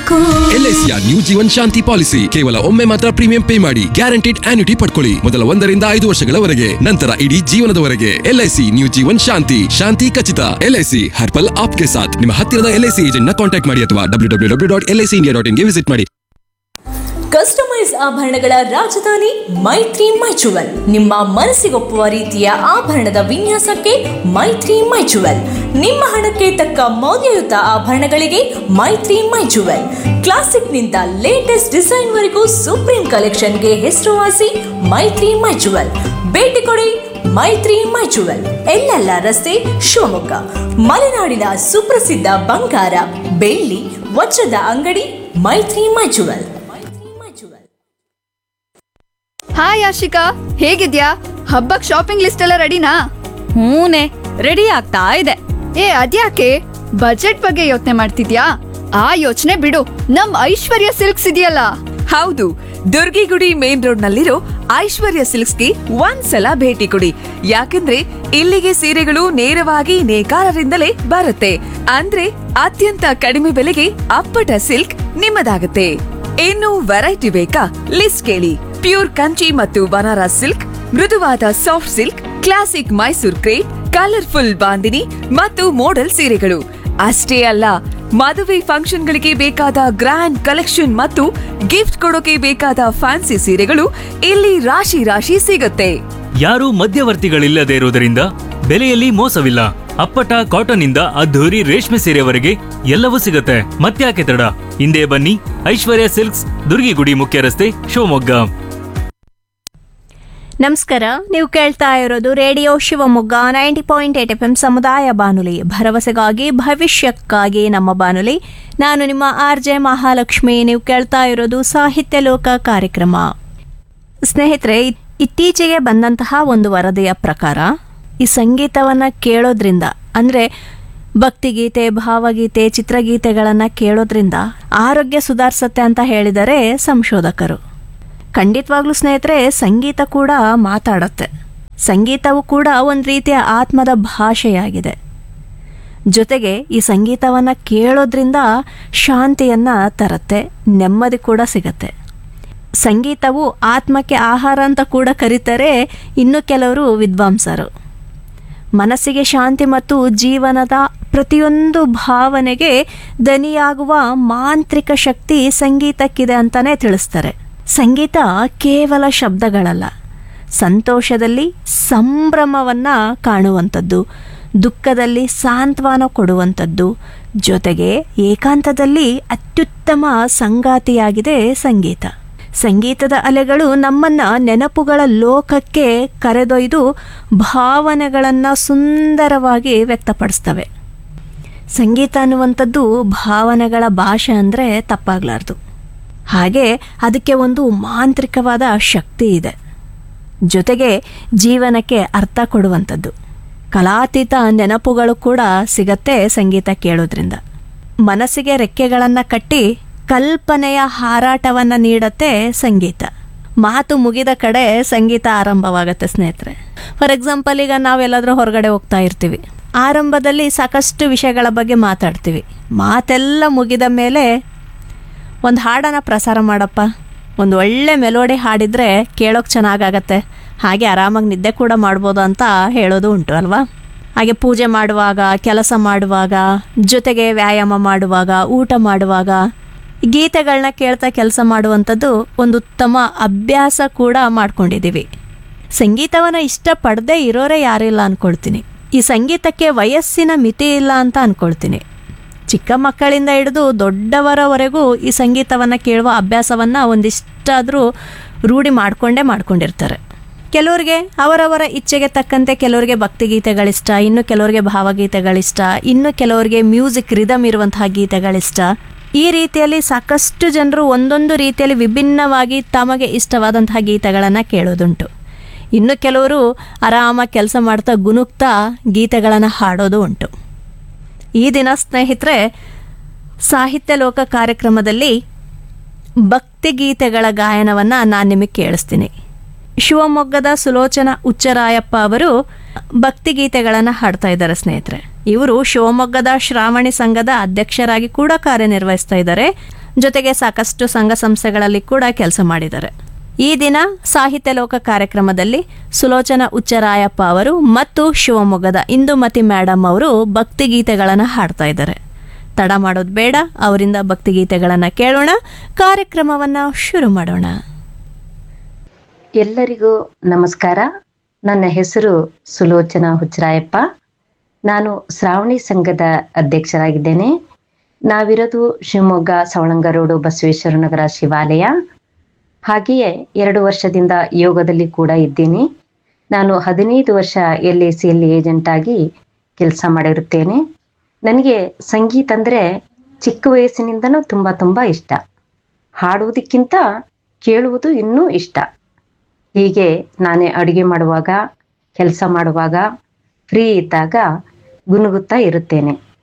ಸಾಕು ಎಲ್ಐಸಿಯ new Jeevan Shanti policy ಕೇವಲ ಒಮ್ಮೆ ಮಾತ್ರ ಪ್ರೀಮಿಯಂ ಪೇ ಮಾಡಿ ಗ್ಯಾರಂಟಿಡ್ ಆನ್ಯುಟಿ ಪಡ್ಕೊಳ್ಳಿ ಮೊದಲ ಒಂದರಿಂದ ಐದು ವರ್ಷಗಳವರೆಗೆ ನಂತರ ಇಡೀ ಜೀವನದವರೆಗೆ ಎಲ್ಐಸಿ ನ್ಯೂ ಜೀವನ್ ಶಾಂತಿ ಶಾಂತಿ ಖಚಿತ ಎಲ್ಐಸಿ ಹರ್ಪಲ್ ಆಪ್ಗೆ ಸಾಥ್ ನಿಮ್ಮ ಹತ್ತಿರದ ಎಲ್ಐಸಿ ಏಜೆಂಟ್ ನ ಕಾಂಟ್ಯಾಕ್ಟ್ ಮಾಡಿ ಅಥವಾ W W W dot LIC India dot ಇನ್ಗೆ ವಿಸಿಟ್ ಮಾಡಿ ಕಸ್ಟಮೈಸ್ ಆಭರಣಗಳ ರಾಜಧಾನಿ ಮೈತ್ರಿ ಮೈಚುವಲ್ ನಿಮ್ಮ ಮನಸ್ಸಿಗೊಪ್ಪುವ ರೀತಿಯ ಆಭರಣದ ವಿನ್ಯಾಸಕ್ಕೆ ಮೈತ್ರಿ ಮೈಚುವಲ್ ನಿಮ್ಮ ಹಣಕ್ಕೆ ತಕ್ಕ ಮೌಲ್ಯಯುತ ಆಭರಣಗಳಿಗೆ ಮೈತ್ರಿ ಮೈಚುವಲ್ ಕ್ಲಾಸಿಕ್ನಿಂದ ಲೇಟೆಸ್ಟ್ ಡಿಸೈನ್ ವರೆಗೂ ಸುಪ್ರೀಂ ಕಲೆಕ್ಷನ್ಗೆ ಹೆಸರುವಾಸಿ ಮೈತ್ರಿ ಮೈಚುವಲ್ ಭೇಟಿ ಕೊಡಿ ಮೈತ್ರಿ ಮೈಚುವಲ್ ಎಲ್ಲೆಲ್ಲ ರಸ್ತೆ ಶಿವಮೊಗ್ಗ ಮಲೆನಾಡಿನ ಸುಪ್ರಸಿದ್ಧ ಬಂಗಾರ ಬೆಳ್ಳಿ ವಜ್ರದ ಅಂಗಡಿ ಮೈತ್ರಿ ಮೈಚುವಲ್ ಮೈತ್ರಿ ಮೈಚುವಲ್ ಹಾಯ್ ಆಶಿಕಾ ಹೇಗಿದ್ಯಾ ಹಬ್ಬಕ್ ಶಾಪಿಂಗ್ ಲಿಸ್ಟ್ ಎಲ್ಲ ರೆಡಿನಾ ಹೂನೆ ರೆಡಿ ಆಗ್ತಾ ಇದೆ ಏ ಅದ್ಯಾಕೆ ಬಜೆಟ್ ಬಗ್ಗೆ ಯೋಚನೆ ಮಾಡ್ತಿದ್ಯಾ ಆ ಯೋಚನೆ ಬಿಡು ನಮ್ ಐಶ್ವರ್ಯ ಸಿಲ್ಕ್ಸ್ ಇದೆಯಲ್ಲ ಹೌದು ದುರ್ಗಿಗುಡಿ ಮೇನ್ ರೋಡ್ ನಲ್ಲಿರೋ ಐಶ್ವರ್ಯ ಸಿಲ್ಕ್ಸ್ಗೆ ಒಂದ್ಸಲ ಭೇಟಿ ಕೊಡಿ ಯಾಕಂದ್ರೆ ಇಲ್ಲಿಗೆ ಸೀರೆಗಳು ನೇರವಾಗಿ ನೇಕಾರರಿಂದಲೇ ಬರುತ್ತೆ ಅಂದ್ರೆ ಅತ್ಯಂತ ಕಡಿಮೆ ಬೆಲೆಗೆ ಅಪ್ಪಟ ಸಿಲ್ಕ್ ನಿಮ್ಮದಾಗುತ್ತೆ ಇನ್ನು ವೆರೈಟಿ ಬೇಕಾ ಲಿಸ್ಟ್ ಕೇಳಿ ಪ್ಯೂರ್ ಕಂಚಿ ಮತ್ತು ಬನಾರಸ್ ಸಿಲ್ಕ್ ಮೃದುವಾದ soft silk classic Mysore crepe colourful bandhani ಮತ್ತು ಮೋಡಲ್ ಸೀರೆಗಳು ಅಷ್ಟೇ ಅಲ್ಲ ಮದುವೆ ಫಂಕ್ಷನ್ಗಳಿಗೆ ಬೇಕಾದ ಗ್ರ್ಯಾಂಡ್ ಕಲೆಕ್ಷನ್ ಮತ್ತು ಗಿಫ್ಟ್ ಕೊಡೋಕೆ ಬೇಕಾದ ಫ್ಯಾನ್ಸಿ ಸೀರೆಗಳು ಇಲ್ಲಿ ರಾಶಿ ರಾಶಿ ಸಿಗುತ್ತೆ ಯಾರೂ ಮಧ್ಯವರ್ತಿಗಳಿಲ್ಲದೆ ಇರುವುದರಿಂದ ಬೆಲೆಯಲ್ಲಿ ಮೋಸವಿಲ್ಲ ಅಪ್ಪಟ ಕಾಟನ್ ಇಂದ ಅದ್ಧೂರಿ ರೇಷ್ಮೆ ಸೀರೆವರೆಗೆ ಎಲ್ಲವೂ ಸಿಗುತ್ತೆ ಮತ್ತ್ಯಾಕೆ ತಡ ಹಿಂದೆ ಬನ್ನಿ ಐಶ್ವರ್ಯ ಸಿಲ್ಕ್ಸ್ ದುರ್ಗಿಗುಡಿ ಮುಖ್ಯ ರಸ್ತೆ ಶಿವಮೊಗ್ಗ ನಮಸ್ಕಾರ ನೀವು ಕೇಳ್ತಾ ಇರೋದು radio Shivamogga ninety point eight F M ಸಮುದಾಯ ಬಾನುಲಿ ಭರವಸೆಗಾಗಿ ಭವಿಷ್ಯಕ್ಕಾಗಿ ನಮ್ಮ ಬಾನುಲಿ ನಾನು ನಿಮ್ಮ ಆರ್ ಜೆ ಮಹಾಲಕ್ಷ್ಮಿ ನೀವು ಕೇಳ್ತಾ ಇರೋದು ಸಾಹಿತ್ಯ ಲೋಕ ಕಾರ್ಯಕ್ರಮ ಸ್ನೇಹಿತರೆ ಇ- ಇತ್ತೀಚೆಗೆ ಬಂದಂತಹ ಒಂದು ವರದಿಯ ಪ್ರಕಾರ ಈ ಸಂಗೀತವನ್ನು ಕೇಳೋದ್ರಿಂದ ಅಂದರೆ ಭಕ್ತಿಗೀತೆ ಭಾವಗೀತೆ ಚಿತ್ರಗೀತೆಗಳನ್ನು ಕೇಳೋದ್ರಿಂದ ಆರೋಗ್ಯ ಸುಧಾರಿಸತ್ತೆ ಅಂತ ಹೇಳಿದರೆ ಸಂಶೋಧಕರು ಖಂಡಿತವಾಗ್ಲೂ ಸ್ನೇಹಿತರೆ ಸಂಗೀತ ಕೂಡ ಮಾತಾಡುತ್ತೆ ಸಂಗೀತವು ಕೂಡ ಒಂದು ರೀತಿಯ ಆತ್ಮದ ಭಾಷೆಯಾಗಿದೆ ಜೊತೆಗೆ ಈ ಸಂಗೀತವನ್ನು ಕೇಳೋದ್ರಿಂದ ಶಾಂತಿಯನ್ನು ತರುತ್ತೆ ನೆಮ್ಮದಿ ಕೂಡ ಸಿಗತ್ತೆ ಸಂಗೀತವು ಆತ್ಮಕ್ಕೆ ಆಹಾರ ಅಂತ ಕೂಡ ಕರೀತಾರೆ ಇನ್ನು ಕೆಲವರು ವಿದ್ವಾಂಸರು ಮನಸ್ಸಿಗೆ ಶಾಂತಿ ಮತ್ತು ಜೀವನದ ಪ್ರತಿಯೊಂದು ಭಾವನೆಗೆ ದನಿಯಾಗುವ ಮಾಂತ್ರಿಕ ಶಕ್ತಿ ಸಂಗೀತಕ್ಕಿದೆ ಅಂತಾನೆ ತಿಳಿಸ್ತಾರೆ ಸಂಗೀತ ಕೇವಲ ಶಬ್ದಗಳಲ್ಲ ಸಂತೋಷದಲ್ಲಿ ಸಂಭ್ರಮವನ್ನ ಕಾಣುವಂಥದ್ದು ದುಃಖದಲ್ಲಿ ಸಾಂತ್ವನ ಕೊಡುವಂಥದ್ದು ಜೊತೆಗೆ ಏಕಾಂತದಲ್ಲಿ ಅತ್ಯುತ್ತಮ ಸಂಗಾತಿಯಾಗಿದೆ ಸಂಗೀತ ಸಂಗೀತದ ಅಲೆಗಳು ನಮ್ಮನ್ನ ನೆನಪುಗಳ ಲೋಕಕ್ಕೆ ಕರೆದೊಯ್ದು ಭಾವನೆಗಳನ್ನು ಸುಂದರವಾಗಿ ವ್ಯಕ್ತಪಡಿಸ್ತವೆ ಸಂಗೀತ ಅನ್ನುವಂಥದ್ದು ಭಾವನೆಗಳ ಭಾಷೆ ಅಂದರೆ ತಪ್ಪಾಗಲಾರ್ದು ಹಾಗೆ ಅದಕ್ಕೆ ಒಂದು ಮಾಂತ್ರಿಕವಾದ ಶಕ್ತಿ ಇದೆ ಜೊತೆಗೆ ಜೀವನಕ್ಕೆ ಅರ್ಥ ಕೊಡುವಂಥದ್ದು ಕಲಾತೀತ ನೆನಪುಗಳು ಕೂಡ ಸಿಗತ್ತೆ ಸಂಗೀತ ಕೇಳೋದ್ರಿಂದ ಮನಸ್ಸಿಗೆ ರೆಕ್ಕೆಗಳನ್ನು ಕಟ್ಟಿ ಕಲ್ಪನೆಯ ಹಾರಾಟವನ್ನು ನೀಡತ್ತೆ ಸಂಗೀತ ಮಾತು ಮುಗಿದ ಕಡೆ ಸಂಗೀತ ಆರಂಭವಾಗತ್ತೆ ಸ್ನೇಹಿತರೆ ಫಾರ್ ಎಕ್ಸಾಂಪಲ್ ಈಗ ನಾವೆಲ್ಲಾದರೂ ಹೊರಗಡೆ ಹೋಗ್ತಾ ಇರ್ತೀವಿ ಆರಂಭದಲ್ಲಿ ಸಾಕಷ್ಟು ವಿಷಯಗಳ ಬಗ್ಗೆ ಮಾತಾಡ್ತೀವಿ ಮಾತೆಲ್ಲ ಮುಗಿದ ಮೇಲೆ ಒಂದು ಹಾಡನ್ನು ಪ್ರಸಾರ ಮಾಡಪ್ಪ ಒಂದು ಒಳ್ಳೆ ಮೆಲೋಡಿ ಹಾಡಿದರೆ ಕೇಳೋಕೆ ಚೆನ್ನಾಗಾಗತ್ತೆ ಹಾಗೆ ಆರಾಮಾಗಿ ನಿದ್ದೆ ಕೂಡ ಮಾಡ್ಬೋದು ಅಂತ ಹೇಳೋದು ಉಂಟು ಅಲ್ವಾ ಹಾಗೆ ಪೂಜೆ ಮಾಡುವಾಗ ಕೆಲಸ ಮಾಡುವಾಗ ಜೊತೆಗೆ ವ್ಯಾಯಾಮ ಮಾಡುವಾಗ ಊಟ ಮಾಡುವಾಗ ಗೀತೆಗಳನ್ನ ಕೇಳ್ತಾ ಕೆಲಸ ಮಾಡುವಂಥದ್ದು ಒಂದು ಉತ್ತಮ ಅಭ್ಯಾಸ ಕೂಡ ಮಾಡ್ಕೊಂಡಿದ್ದೀವಿ ಸಂಗೀತವನ್ನು ಇಷ್ಟಪಡದೇ ಇರೋರೇ ಯಾರಿಲ್ಲ ಅಂದ್ಕೊಳ್ತೀನಿ ಈ ಸಂಗೀತಕ್ಕೆ ವಯಸ್ಸಿನ ಮಿತಿ ಇಲ್ಲ ಅಂತ ಅಂದ್ಕೊಳ್ತೀನಿ ಚಿಕ್ಕ ಮಕ್ಕಳಿಂದ ಹಿಡಿದು ದೊಡ್ಡವರವರೆಗೂ ಈ ಸಂಗೀತವನ್ನು ಕೇಳುವ ಅಭ್ಯಾಸವನ್ನು ಒಂದಿಷ್ಟಾದರೂ ರೂಢಿ ಮಾಡಿಕೊಂಡೇ ಮಾಡ್ಕೊಂಡಿರ್ತಾರೆ ಕೆಲವರಿಗೆ ಅವರವರ ಇಚ್ಛೆಗೆ ತಕ್ಕಂತೆ ಕೆಲವರಿಗೆ ಭಕ್ತಿಗೀತೆಗಳಿಷ್ಟ ಇನ್ನು ಕೆಲವರಿಗೆ ಭಾವಗೀತೆಗಳಿಷ್ಟ ಇನ್ನು ಕೆಲವರಿಗೆ ಮ್ಯೂಸಿಕ್ ರಿದಮ್ ಇರುವಂತಹ ಗೀತೆಗಳಿಷ್ಟ ಈ ರೀತಿಯಲ್ಲಿ ಸಾಕಷ್ಟು ಜನರು ಒಂದೊಂದು ರೀತಿಯಲ್ಲಿ ವಿಭಿನ್ನವಾಗಿ ತಮಗೆ ಇಷ್ಟವಾದಂತಹ ಗೀತೆಗಳನ್ನು ಕೇಳೋದುಂಟು ಇನ್ನು ಕೆಲವರು ಆರಾಮಾಗಿ ಕೆಲಸ ಮಾಡ್ತಾ ಗುನುಗ್ತಾ ಗೀತೆಗಳನ್ನು ಹಾಡೋದು ಉಂಟು ಈ ದಿನ ಸ್ನೇಹಿತರೆ ಸಾಹಿತ್ಯ ಲೋಕ ಕಾರ್ಯಕ್ರಮದಲ್ಲಿ ಭಕ್ತಿಗೀತೆಗಳ ಗಾಯನವನ್ನು ನಾನು ನಿಮಗೆ ಕೇಳಿಸ್ತೀನಿ ಶಿವಮೊಗ್ಗದ ಸುಲೋಚನಾ ಉಚ್ಚರಾಯಪ್ಪ ಅವರು ಭಕ್ತಿಗೀತೆಗಳನ್ನು ಹಾಡ್ತಾ ಇದ್ದಾರೆ ಸ್ನೇಹಿತರೆ ಇವರು ಶಿವಮೊಗ್ಗದ ಶ್ರಾವಣಿ ಸಂಘದ ಅಧ್ಯಕ್ಷರಾಗಿ ಕೂಡ ಕಾರ್ಯನಿರ್ವಹಿಸ್ತಾ ಇದ್ದಾರೆ ಜೊತೆಗೆ ಸಾಕಷ್ಟು ಸಂಘ ಸಂಸ್ಥೆಗಳಲ್ಲಿ ಕೂಡ ಕೆಲಸ ಮಾಡಿದ್ದಾರೆ ಈ ದಿನ ಸಾಹಿತ್ಯ ಲೋಕ ಕಾರ್ಯಕ್ರಮದಲ್ಲಿ ಸುಲೋಚನಾ ಉಚ್ಚರಾಯಪ್ಪ ಅವರು ಮತ್ತು ಶಿವಮೊಗ್ಗದ ಇಂದುಮತಿ ಮೇಡಮ್ ಅವರು ಭಕ್ತಿಗೀತೆಗಳನ್ನು ಹಾಡ್ತಾ ಇದ್ದಾರೆ ತಡ ಮಾಡೋದು ಬೇಡ ಅವರಿಂದ ಭಕ್ತಿಗೀತೆಗಳನ್ನು ಕೇಳೋಣ ಕಾರ್ಯಕ್ರಮವನ್ನು ಶುರು ಮಾಡೋಣ ಎಲ್ಲರಿಗೂ ನಮಸ್ಕಾರ ನನ್ನ ಹೆಸರು ಸುಲೋಚನಾ ಹುಚ್ಚರಾಯಪ್ಪ ನಾನು ಶ್ರಾವಣಿ ಸಂಘದ ಅಧ್ಯಕ್ಷರಾಗಿದ್ದೇನೆ ನಾವಿರೋದು ಶಿವಮೊಗ್ಗ ಸವಳಂಗ ರೋಡು ಬಸವೇಶ್ವರ ನಗರ ಶಿವಾಲಯ ಹಾಗೆಯೇ ಎರಡು ವರ್ಷದಿಂದ ಯೋಗದಲ್ಲಿ ಕೂಡ ಇದ್ದೀನಿ ನಾನು ಹದಿನೈದು ವರ್ಷ ಎಲ್ ಎ ಸಿಯಲ್ಲಿ ಏಜೆಂಟ್ ಆಗಿ ಕೆಲಸ ಮಾಡಿರುತ್ತೇನೆ ನನಗೆ ಸಂಗೀತ ಅಂದರೆ ಚಿಕ್ಕ ವಯಸ್ಸಿನಿಂದನೂ ತುಂಬ ತುಂಬ ಇಷ್ಟ ಹಾಡುವುದಕ್ಕಿಂತ ಕೇಳುವುದು ಇನ್ನೂ ಇಷ್ಟ ಹೀಗೆ ನಾನೇ ಅಡುಗೆ ಮಾಡುವಾಗ ಕೆಲಸ ಮಾಡುವಾಗ ಫ್ರೀ ಇದ್ದಾಗ ಗುನುಗುತ್ತಾ ಇರುತ್ತೇನೆ